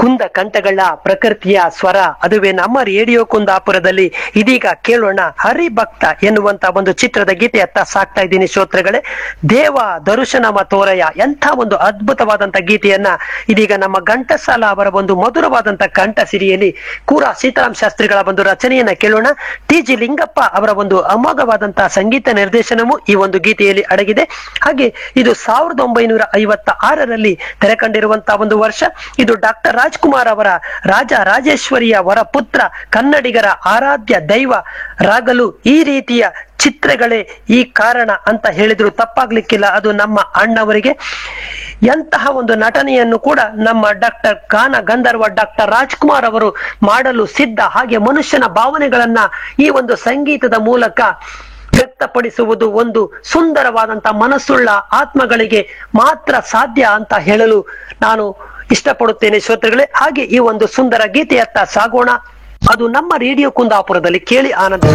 ಕುಂದ ಕಂಠಗಳ ಪ್ರಕೃತಿಯ ಸ್ವರ ಅದುವೇ ನಮ್ಮ ರೇಡಿಯೋ ಕುಂದಾಪುರದಲ್ಲಿ ಇದೀಗ ಕೇಳೋಣ ಹರಿಭಕ್ತ ಎನ್ನುವಂತ ಒಂದು ಚಿತ್ರದ ಗೀತೆಯತ್ತ ಸಾಕ್ತಾ ಇದ್ದೀನಿ ಶ್ರೋತೃಗಳೇ ದೇವ ದರ್ಶನಮ ತೋರಯ ಎಂಥ ಒಂದು ಅದ್ಭುತವಾದಂತ ಗೀತೆಯನ್ನ ಇದೀಗ ನಮ್ಮ ಘಂಟಸಾಲ ಅವರ ಒಂದು ಮಧುರವಾದಂತ ಕಂಠ ಸಿರಿಯಲ್ಲಿ ಕೂರ ಸೀತಾರಾಮ್ ಶಾಸ್ತ್ರಿಗಳ ಒಂದು ರಚನೆಯನ್ನ ಕೇಳೋಣ ಟಿ ಜಿ ಲಿಂಗಪ್ಪ ಅವರ ಒಂದು ಅಮೋಘವಾದಂತಹ ಸಂಗೀತ ನಿರ್ದೇಶನವು ಈ ಒಂದು ಗೀತೆಯಲ್ಲಿ ಅಡಗಿದೆ ಹಾಗೆ ಇದು ಸಾವಿರದ ಒಂಬೈನೂರ ಐವತ್ತ ಆರರಲ್ಲಿ ತೆರೆ ಕಂಡಿರುವಂತಹ ಒಂದು ವರ್ಷ ಇದು ಡಾಕ್ಟರ್ ರಾಜ್ಕುಮಾರ್ ಅವರ ರಾಜ ರಾಜೇಶ್ವರಿಯ ವರ ಪುತ್ರ ಕನ್ನಡಿಗರ ಆರಾಧ್ಯ ದೈವ ರಾಗಲು ಈ ರೀತಿಯ ಚಿತ್ರಗಳೇ ಈ ಕಾರಣ ಅಂತ ಹೇಳಿದ್ರು ತಪ್ಪಾಗ್ಲಿಕ್ಕಿಲ್ಲ ಅದು ನಮ್ಮ ಅಣ್ಣವರಿಗೆ ಎಂತಹ ಒಂದು ನಟನೆಯನ್ನು ಕೂಡ ನಮ್ಮ ಡಾಕ್ಟರ್ ಗಾನ ಗಂಧರ್ವ ಡಾಕ್ಟರ್ ರಾಜ್ಕುಮಾರ್ ಅವರು ಮಾಡಲು ಸಿದ್ಧ ಹಾಗೆ ಮನುಷ್ಯನ ಭಾವನೆಗಳನ್ನ ಈ ಒಂದು ಸಂಗೀತದ ಮೂಲಕ ವ್ಯಕ್ತಪಡಿಸುವುದು ಒಂದು ಸುಂದರವಾದಂತ ಮನಸ್ಸುಳ್ಳ ಆತ್ಮಗಳಿಗೆ ಮಾತ್ರ ಸಾಧ್ಯ ಅಂತ ಹೇಳಲು ನಾನು ಇಷ್ಟಪಡುತ್ತೇನೆ ಶ್ರೋತೃಗಳೇ ಹಾಗೆ ಈ ಒಂದು ಸುಂದರ ಗೀತೆಯತ್ತ ಸಾಗೋಣ ಅದು ನಮ್ಮ ರೇಡಿಯೋ ಕುಂದಾಪುರದಲ್ಲಿ ಕೇಳಿ ಆನಂದ